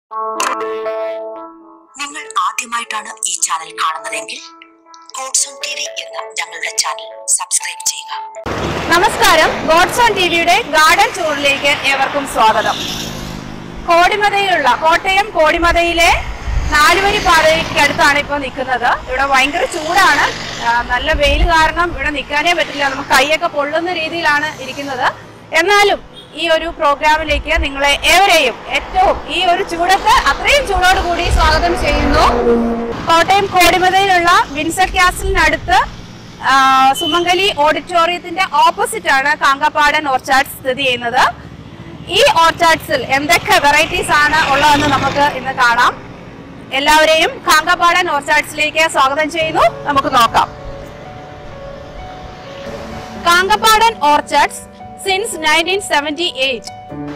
നിങ്ങൾ ആദ്യമായിട്ടാണ് ഈ ചാനൽ കാണുന്നതെങ്കിൽ ഗോഡ്സോൺ ടി വി എന്ന ഞങ്ങളുടെ ചാനൽ സബ്സ്ക്രൈബ് ചെയ്യുക നമസ്കാരം ഗോഡ്സ് ഓൺ ടിവിയുടെ ഗാർഡൻ ടൂറിലേക്ക് ഏവർക്കും സ്വാഗതം കോടിമതയിലുള്ള കോട്ടയം കോടിമതയിലെ നാലുവരി പാതയ്ക്കടുത്താണ് ഇപ്പോൾ നിൽക്കുന്നത് ഇവിടെ ഭയങ്കര ചൂടാണ് ആ, നല്ല വെയിൽ കാരണം ഇവിടെ നിൽക്കാനേ പറ്റില്ല നമുക്ക് കൈയൊക്കെ പൊള്ളുന്ന രീതിയിലാണ് ഇരിക്കുന്നത് എന്നാലും ഈ ഒരു പ്രോഗ്രാമിലേക്ക് നിങ്ങളെ ഏവരെയും ഏറ്റവും ഈ ഒരു ചൂടത്ത് അത്രയും ചൂടോട് കൂടി സ്വാഗതം ചെയ്യുന്നു കോട്ടയം കോടിമതയിലുള്ള വിൻസർ ക്യാസലിനടുത്ത് ആ, സുമംഗലി ഓഡിറ്റോറിയത്തിന്റെ ഓപ്പോസിറ്റ് ആണ് കാങ്കപ്പാടൻ ഓർച്ചാർഡ് സ്ഥിതി ചെയ്യുന്നത് ഈ ഓർച്ചാർഡ്സിൽ എന്തൊക്കെ വെറൈറ്റീസ് ആണ് ഉള്ളതെന്ന് നമുക്ക് ഇന്ന് കാണാം എല്ലാവരെയും കാങ്കപ്പാടൻ ഓർച്ചാർഡ്സിലേക്ക് സ്വാഗതം ചെയ്യുന്നു നമുക്ക് നോക്കാം Kangappadan orchards since nineteen seventy eight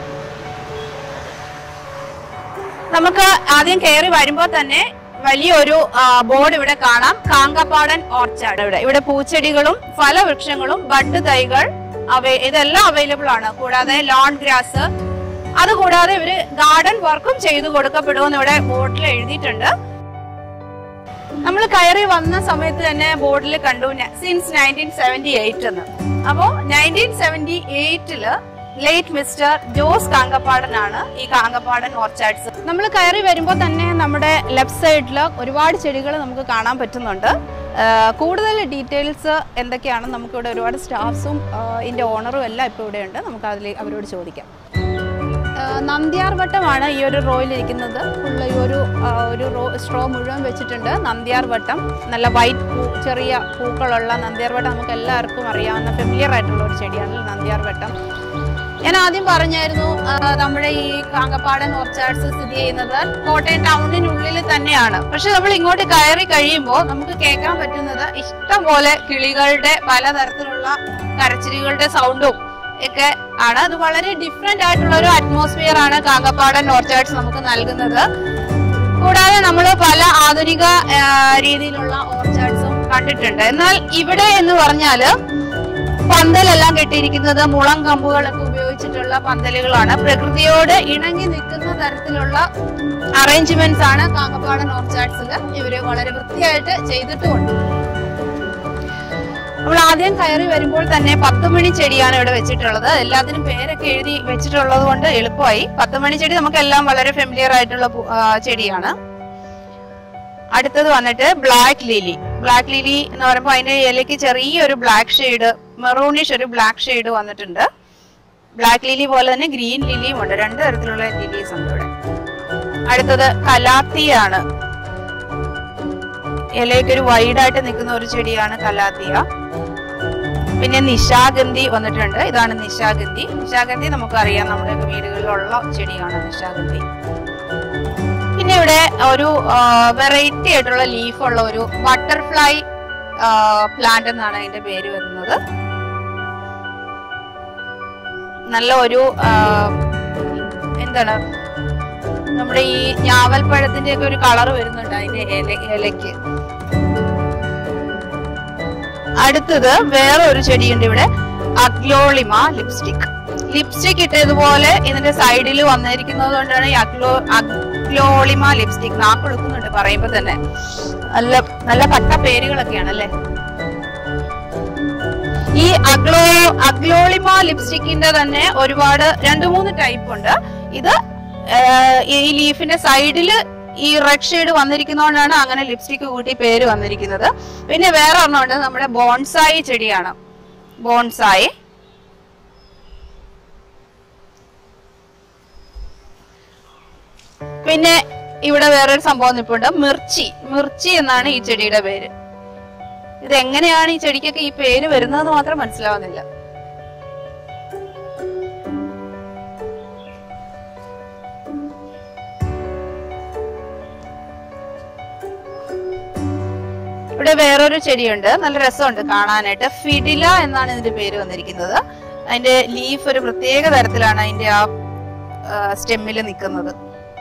നമുക്ക് ആദ്യം കയറി വരുമ്പോൾ തന്നെ വലിയൊരു ബോർഡ് ഇവിടെ കാണാം കാങ്കപ്പാടൻ ഓർച്ചാർഡ് ഇവിടെ ഇവിടെ പൂച്ചെടികളും ഫലവൃക്ഷങ്ങളും ബഡ് തൈകൾ അവ ഇതെല്ലാം അവൈലബിൾ ആണ് കൂടാതെ ലോൺ ഗ്രാസ് അതുകൂടാതെ ഇവര് ഗാർഡൻ വർക്കും ചെയ്തു കൊടുക്കപ്പെടുമെന്ന് ഇവിടെ ബോർഡിൽ എഴുതിയിട്ടുണ്ട് നമ്മൾ കയറി വന്ന സമയത്ത് തന്നെ ബോർഡിൽ കണ്ടു സിൻസ് നയൻറ്റീൻ സെവൻറ്റി എയ്റ്റ് എന്ന് അപ്പോ നയൻറ്റീൻ സെവൻറ്റി എയ്റ്റില് ലേറ്റ് മിസ്റ്റർ ജോസ് കാങ്കപ്പാടനാണ് ഈ കാങ്കപ്പാടൻ ഓർച്ചാർഡ്സ് നമ്മൾ കയറി വരുമ്പോൾ തന്നെ നമ്മുടെ ലെഫ്റ്റ് സൈഡിൽ ഒരുപാട് ചെടികൾ നമുക്ക് കാണാൻ പറ്റുന്നുണ്ട് ആ, കൂടുതൽ ഡീറ്റെയിൽസ് എന്തൊക്കെയാണെന്ന് നമുക്കിവിടെ ഒരുപാട് സ്റ്റാഫ്സും ഇതിൻ്റെ ഓണറും എല്ലാം ഇപ്പോൾ ഇവിടെ ഉണ്ട് നമുക്ക് അതിൽ അവരോട് ചോദിക്കാം ആ, നന്ദ്യാർ വട്ടമാണ് ഈ ഒരു റോയിൽ ഇരിക്കുന്നത് ഫുള്ള് ഈ ഒരു ആ, ഒരു റോ സ്ട്രോ മുഴുവൻ വെച്ചിട്ടുണ്ട് നന്ദ്യാർ വട്ടം നല്ല വൈറ്റ് പൂ ചെറിയ പൂക്കളുള്ള നന്ദ്യാർ വട്ടം നമുക്ക് എല്ലാവർക്കും അറിയാവുന്ന ഫെമിലിയർ ആയിട്ടുള്ള ഒരു ചെടിയാണ് നന്ദ്യാർ വട്ടം ഞാൻ ആദ്യം പറഞ്ഞായിരുന്നു ആ, നമ്മുടെ ഈ കാങ്കപ്പാടൻ ഓർച്ചാർഡ്സ് സ്ഥിതി ചെയ്യുന്നത് കോട്ടയം ടൗണിനുള്ളിൽ തന്നെയാണ് പക്ഷെ നമ്മൾ ഇങ്ങോട്ട് കയറി കഴിയുമ്പോൾ നമുക്ക് കേൾക്കാൻ പറ്റുന്നത് ഇഷ്ടം പോലെ കിളികളുടെ പലതരത്തിലുള്ള കരച്ചിലുകളുടെ സൗണ്ടും ഒക്കെ ആണ് അത് വളരെ ഡിഫറെന്റ് ആയിട്ടുള്ള ഒരു അറ്റ്മോസ്ഫിയർ ആണ് കാങ്കപ്പാടൻ ഓർച്ചാർഡ്സ് നമുക്ക് നൽകുന്നത് കൂടാതെ നമ്മൾ പല ആധുനിക ആ, രീതിയിലുള്ള ഓർച്ചാർഡ്സും കണ്ടിട്ടുണ്ട് എന്നാൽ ഇവിടെ എന്ന് പറഞ്ഞാല് പന്തലെല്ലാം കെട്ടിയിരിക്കുന്നത് മുളം കമ്പുകളൊക്കെ ഉപയോഗിച്ചിട്ടുള്ള പന്തലുകളാണ് പ്രകൃതിയോട് ഇണങ്ങി നിൽക്കുന്ന തരത്തിലുള്ള അറേഞ്ച്മെന്റ്സ് ആണ് കാങ്കപ്പാടൻ ഓർച്ചാർഡ്സിൽ ഇവര് വളരെ വൃത്തിയായിട്ട് ചെയ്തിട്ടുമുണ്ട് നമ്മൾ ആദ്യം കയറി വരുമ്പോൾ തന്നെ പത്ത് മണി ചെടിയാണ് ഇവിടെ വെച്ചിട്ടുള്ളത് എല്ലാത്തിനും പേരൊക്കെ എഴുതി വെച്ചിട്ടുള്ളത് കൊണ്ട് എളുപ്പമായി പത്ത് മണി ചെടി നമുക്കെല്ലാം വളരെ ഫെമിലിയർ ആയിട്ടുള്ള പൂ- ആ, ചെടിയാണ് അടുത്തത് വന്നിട്ട് ബ്ലാക്ക് ലിലി ബ്ലാക്ക് ലിലി എന്ന് പറയുമ്പോൾ അതിന്റെ ഇലയ്ക്ക് ചെറിയൊരു ബ്ലാക്ക് ഷെയ്ഡ് മെറൂണിഷ് ഒരു ബ്ലാക്ക് ഷെയ്ഡ് വന്നിട്ടുണ്ട് ബ്ലാക്ക് ലിലി പോലെ തന്നെ ഗ്രീൻ ലിലിയും ഉണ്ട് രണ്ട് തരത്തിലുള്ള ലിലീസ് ഉണ്ട് ഇവിടെ അടുത്തത് കലാത്തിയാണ് ഇലയ്ക്ക് ഒരു വൈഡായിട്ട് നിൽക്കുന്ന ഒരു ചെടിയാണ് കലാത്തിയ പിന്നെ നിശാഗന്ധി വന്നിട്ടുണ്ട് ഇതാണ് നിശാഗന്ധി നിശാഗന്ധി നമുക്കറിയാം നമ്മുടെ വീടുകളിലുള്ള ചെടിയാണ് നിശാഗന്ധി പിന്നെ ഇവിടെ ഒരു വെറൈറ്റി ആയിട്ടുള്ള ലീഫ് ഉള്ള ഒരു ബട്ടർഫ്ലൈ പ്ലാന്റ് എന്നാണ് അതിന്റെ പേര് വരുന്നത് നല്ല ഒരു ആ, എന്താണ് നമ്മുടെ ഈ ഞാവൽപ്പഴത്തിന്റെ ഒക്കെ ഒരു കളർ വരുന്നുണ്ട് അതിന്റെ ഇല ഇലയ്ക്ക് അടുത്തത് വേറെ ഒരു ചെടിയുണ്ട് ഇവിടെ അഗ്ലോളിമ ലിപ്സ്റ്റിക് ലിപ്സ്റ്റിക് ഇട്ടതുപോലെ ഇതിന്റെ സൈഡിൽ വന്നിരിക്കുന്നത് കൊണ്ടാണ് ഈ അഗ്ലോ അഗ്ലോളിമ ലിപ്സ്റ്റിക് നാക്കെടുക്കുന്നുണ്ട് പറയുമ്പോ തന്നെ നല്ല നല്ല കട്ട പേരുകളൊക്കെയാണ് അല്ലേ ഈ അഗ്ലോ അഗ്ലോളിമ ലിപ്സ്റ്റിക്കിന്റെ തന്നെ ഒരുപാട് രണ്ട് മൂന്ന് ടൈപ്പ് ഉണ്ട് ഇത് ആഹ്, ഈ ലീഫിന്റെ സൈഡില് ഈ റെഡ് ഷെയ്ഡ് വന്നിരിക്കുന്നതുകൊണ്ടാണ് അങ്ങനെ ലിപ്സ്റ്റിക് കൂട്ടി പേര് വന്നിരിക്കുന്നത് പിന്നെ വേറെ ഒരെണ്ണമുണ്ട് നമ്മുടെ ബോൺസായി ചെടിയാണ് ബോൺസായി പിന്നെ ഇവിടെ വേറൊരു സംഭവം നിൽപ്പുണ്ട് മിർച്ചി മിർച്ചി എന്നാണ് ഈ ചെടിയുടെ പേര് ഇത് എങ്ങനെയാണ് ഈ ചെടിക്കൊക്കെ ഈ പേര് വരുന്നതെന്ന് മാത്രം മനസ്സിലാവുന്നില്ല ഇവിടെ വേറൊരു ചെടിയുണ്ട് നല്ല രസമുണ്ട് കാണാനായിട്ട് ഫിഡില എന്നാണ് ഇതിന്റെ പേര് വന്നിരിക്കുന്നത് അതിന്റെ ലീഫ് ഒരു പ്രത്യേക തരത്തിലാണ് അതിന്റെ ആ സ്റ്റെമ്മിൽ നിൽക്കുന്നത്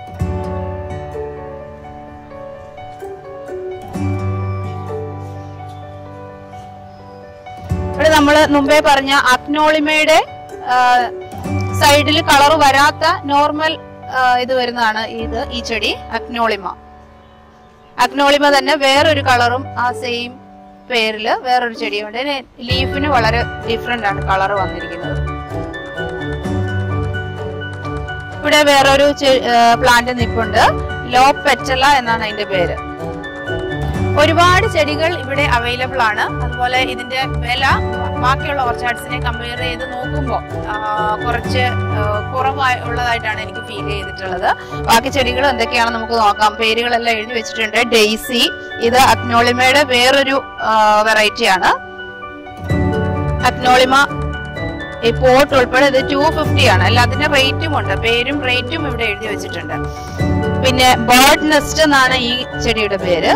ഇവിടെ നമ്മൾ മുമ്പേ പറഞ്ഞ അഗ്നോളിമയുടെ സൈഡിൽ കളർ വരാത്ത നോർമൽ ആ, ഇത് വരുന്നതാണ് ഇത് ഈ ചെടി അഗ്നോളിമ അഗ്നോളിമ തന്നെ വേറൊരു കളറും ആ സെയിം പേരില് വേറൊരു ചെടിയുണ്ട് ഇതിന് ലീഫിന് വളരെ ഡിഫറെന്റ് ആണ് കളർ വന്നിരിക്കുന്നത് ഇവിടെ വേറൊരു പ്ലാന്റ് നിപ്പുണ്ട് ലോ പെറ്റല എന്നാണ് അതിന്റെ പേര് ഒരുപാട് ചെടികൾ ഇവിടെ അവൈലബിൾ ആണ് അതുപോലെ ഇതിന്റെ വില ബാക്കിയുള്ള ഓർച്ചാഡ്സിനെ കമ്പയർ ചെയ്ത് നോക്കുമ്പോൾ കുറച്ച് ആ, കുറവായി ഉള്ളതായിട്ടാണ് എനിക്ക് ഫീൽ ചെയ്തിട്ടുള്ളത് ബാക്കി ചെടികൾ എന്തൊക്കെയാണെന്ന് നമുക്ക് നോക്കാം പേരുകളെല്ലാം എഴുതി വെച്ചിട്ടുണ്ട് ഡെയ്സി ഇത് അഗ്നോളിമയുടെ വേറൊരു വെറൈറ്റി ആണ് അഗ്നോളിമ ഈ പോട്ട് ഉൾപ്പെടെ ഇത് ടു ഫിഫ്റ്റി ആണ് അല്ല അതിന്റെ റേറ്റും ഉണ്ട് പേരും റേറ്റും ഇവിടെ എഴുതി വെച്ചിട്ടുണ്ട് പിന്നെ ബേർഡ് നെസ്റ്റ് എന്നാണ് ഈ ചെടിയുടെ പേര്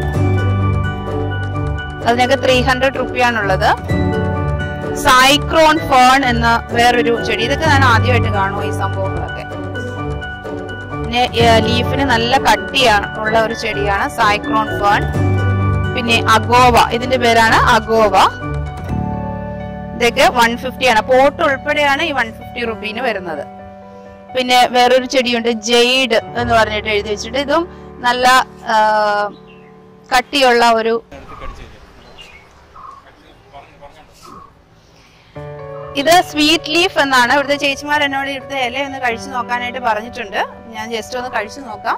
അതിനൊക്കെ ത്രീ ഹൺഡ്രഡ് റുപ്പിയാണുള്ളത് സൈക്രോൺ ഫേൺ എന്ന വേറൊരു ചെടി ഇതൊക്കെ ഞാൻ ആദ്യമായിട്ട് കാണുമോ ഈ സംഭവങ്ങളൊക്കെ പിന്നെ ലീഫിന് നല്ല കട്ടിയാണ് ഉള്ള ഒരു ചെടിയാണ് സൈക്രോൺ ഫേൺ പിന്നെ അഗോവ ഇതിന്റെ പേരാണ് അഗോവ ഇതൊക്കെ വൺ ഫിഫ്റ്റി ആണ് പോട്ട് ഉൾപ്പെടെയാണ് ഈ വൺ ഫിഫ്റ്റി റുപ്പീന് വരുന്നത് പിന്നെ വേറൊരു ചെടിയുണ്ട് ജെയ്ഡ് എന്ന് പറഞ്ഞിട്ട് എഴുതി വെച്ചിട്ട് ഇതും നല്ല ആ, കട്ടിയുള്ള ഒരു ഇത് സ്വീറ്റ് ലീഫ് എന്നാണ് ഇവിടുത്തെ ചേച്ചിമാർ എന്നോട് ഇവിടുത്തെ ഇല ഒന്ന് കഴിച്ചു നോക്കാനായിട്ട് പറഞ്ഞിട്ടുണ്ട് ഞാൻ ജസ്റ്റ് ഒന്ന് കഴിച്ചു നോക്കാം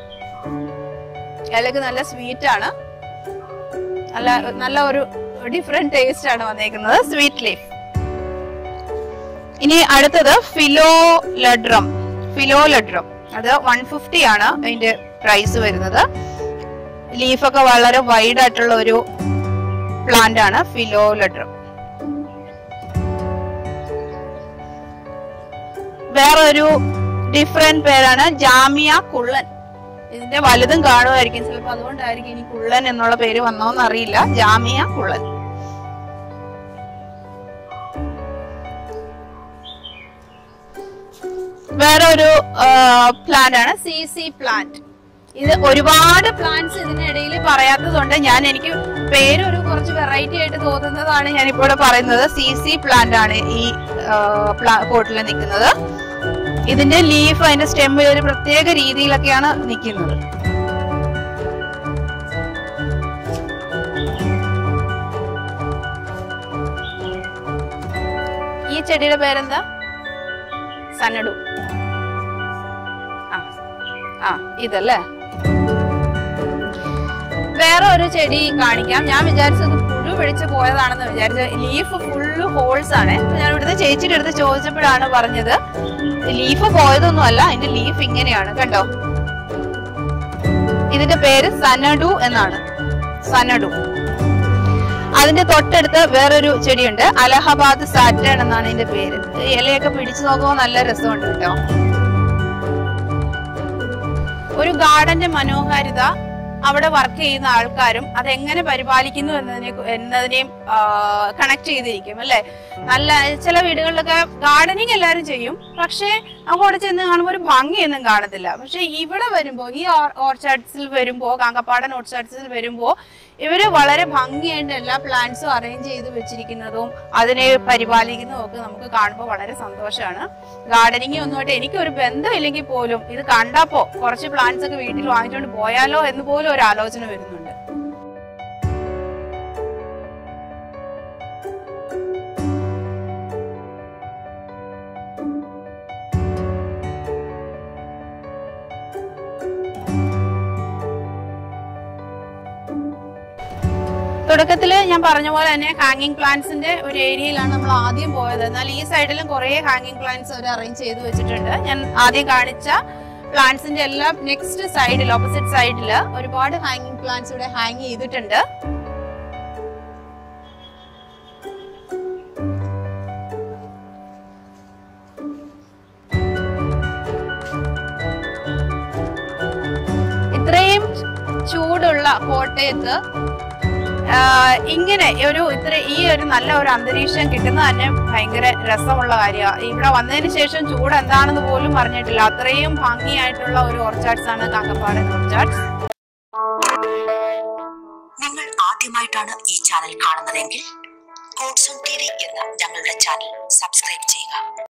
ഇലക്ക് നല്ല സ്വീറ്റ് ആണ് നല്ല നല്ല ഒരു ഡിഫറെന്റ് ടേസ്റ്റ് ആണ് വന്നേക്കുന്നത് സ്വീറ്റ് ലീഫ് ഇനി അടുത്തത് ഫിലോ ലഡ്രം ഫിലോ ലഡ്രം അത് വൺ ഫിഫ്റ്റി ആണ് അതിന്റെ പ്രൈസ് വരുന്നത് ലീഫൊക്കെ വളരെ വൈഡ് ആയിട്ടുള്ള ഒരു പ്ലാന്റ് ആണ് ഫിലോ ലഡ്രം വേറൊരു ഡിഫറെന്റ് പേരാണ് ജാമിയ കുള്ളൻ ഇതിന്റെ വലുതും കാണുമായിരിക്കും ചിലപ്പോ അതുകൊണ്ടായിരിക്കും ഇനി കുള്ളൻ എന്നുള്ള പേര് വന്നോന്ന് അറിയില്ല ജാമിയ കുള്ളൻ വേറെ ഒരു പ്ലാന്റ് ആണ് സി സി പ്ലാന്റ് ഇത് ഒരുപാട് പ്ലാന്റ്സ് ഇതിനിടയിൽ പറയാത്തതുകൊണ്ട് ഞാൻ എനിക്ക് പേരൊരു കുറച്ച് വെറൈറ്റി ആയിട്ട് തോന്നുന്നതാണ് ഞാൻ ഇപ്പോൾ പറയുന്നത് സി സി പ്ലാന്റ് ആണ് ഈ പോട്ടിൽ നിൽക്കുന്നത് ഇതിന്റെ ലീഫ് അതിന്റെ സ്റ്റെമ്മിൽ ഒരു പ്രത്യേക രീതിയിലൊക്കെയാണ് നിൽക്കുന്നത് ഈ ചെടിയുടെ പേരെന്താ സനഡു ആ ആ ഇതല്ലേ വേറെ ഒരു ചെടി കാണിക്കാം ഞാൻ വിചാരിച്ചത് പുഴു പിടിച്ച് പോയതാണെന്ന് വിചാരിച്ച ലീഫ് ഫുള്ള് ഹോൾസ് ആണ് അപ്പൊ ഞാൻ ഇവിടുത്തെ ചേച്ചിയുടെ അടുത്ത് ചോദിച്ചപ്പോഴാണ് പറഞ്ഞത് ലീഫ് പോയതൊന്നും അല്ല അതിന്റെ ലീഫ് ഇങ്ങനെയാണ് കണ്ടോ ഇതിന്റെ പേര് സനഡു എന്നാണ് സനഡു അതിന്റെ തൊട്ടടുത്ത് വേറൊരു ചെടിയുണ്ട് അലഹബാദ് സാറ്റേൺ എന്നാണ് ഇതിന്റെ പേര് ഈ ഇലയൊക്കെ പിടിച്ചു നോക്കുമ്പോൾ നല്ല രസമുണ്ട് കേട്ടോ ഒരു ഗാർഡന്റെ മനോഹാരിത അവിടെ വർക്ക് ചെയ്യുന്ന ആൾക്കാരും അതെങ്ങനെ പരിപാലിക്കുന്നു എന്നതിനെ എന്നതിനെയും കണക്ട് ചെയ്തിരിക്കും അല്ലെ നല്ല ചില വീടുകളിലൊക്കെ ഗാർഡനിങ് എല്ലാവരും ചെയ്യും പക്ഷേ അവിടെ ചെന്ന് കാണുമ്പോൾ ഒരു ഭംഗിയൊന്നും കാണത്തില്ല പക്ഷെ ഇവിടെ വരുമ്പോ ഈ ഓർച്ചാഡ്സിൽ വരുമ്പോ കാങ്കപ്പാടൻ ഓർച്ചാഡ്സിൽ വരുമ്പോ ഇവര് വളരെ ഭംഗിയായിട്ട് എല്ലാ പ്ലാന്റ്സും അറേഞ്ച് ചെയ്ത് വെച്ചിരിക്കുന്നതും അതിനെ പരിപാലിക്കുന്നതും ഒക്കെ നമുക്ക് കാണുമ്പോൾ വളരെ സന്തോഷമാണ് ഗാർഡനിങ് ഒന്നുമായിട്ട് എനിക്ക് ഒരു ബന്ധമില്ലെങ്കിൽ പോലും ഇത് കണ്ടപ്പോ കുറച്ച് പ്ലാന്റ്സ് ഒക്കെ വീട്ടിൽ വാങ്ങിച്ചുകൊണ്ട് പോയാലോ എന്ന് പോലും ഒരു ആലോചന വരുന്നുണ്ട് തുടക്കത്തിൽ ഞാൻ പറഞ്ഞ പോലെ തന്നെ ഹാങ്ങിങ് പ്ലാന്റ്സിന്റെ ഒരു ഏരിയയിലാണ് നമ്മൾ ആദ്യം പോയത് എന്നാൽ ഈ സൈഡിലും കുറെ ഹാങ്ങിങ് പ്ലാന്റ്സ് അവർ അറേഞ്ച് ചെയ്ത് വെച്ചിട്ടുണ്ട് ഞാൻ ആദ്യം കാണിച്ച പ്ലാന്റ്സിന്റെ എല്ലാം നെക്സ്റ്റ് സൈഡിൽ ഓപ്പോസിറ്റ് സൈഡിൽ ഒരുപാട് ഹാങ്ങിങ് പ്ലാന്റ്സ് ഇവിടെ ഹാങ് ചെയ്തിട്ടുണ്ട് ഇത്രയും ചൂടുള്ള കോട്ടയത്ത് ആഹ് ഇങ്ങനെ ഒരു ഇത്ര ഈ ഒരു നല്ല ഒരു അന്തരീക്ഷം കിട്ടുന്നത് തന്നെ ഭയങ്കര രസമുള്ള കാര്യമാണ് ഇവിടെ വന്നതിന് ശേഷം ചൂട് എന്താണെന്ന് പോലും പറഞ്ഞിട്ടില്ല അത്രയും ഭംഗിയായിട്ടുള്ള ഒരു ഓർച്ചാഡ്സ് ആണ് കാക്കപ്പാടൻ ഓർച്ചാഡ്സ് നിങ്ങൾ ആദ്യമായിട്ടാണ് ഈ ചാനൽ കാണുന്നതെങ്കിൽ കോഡ്സോൺ ടി വി എന്ന ഞങ്ങളുടെ ചാനൽ സബ്സ്ക്രൈബ് ചെയ്യുക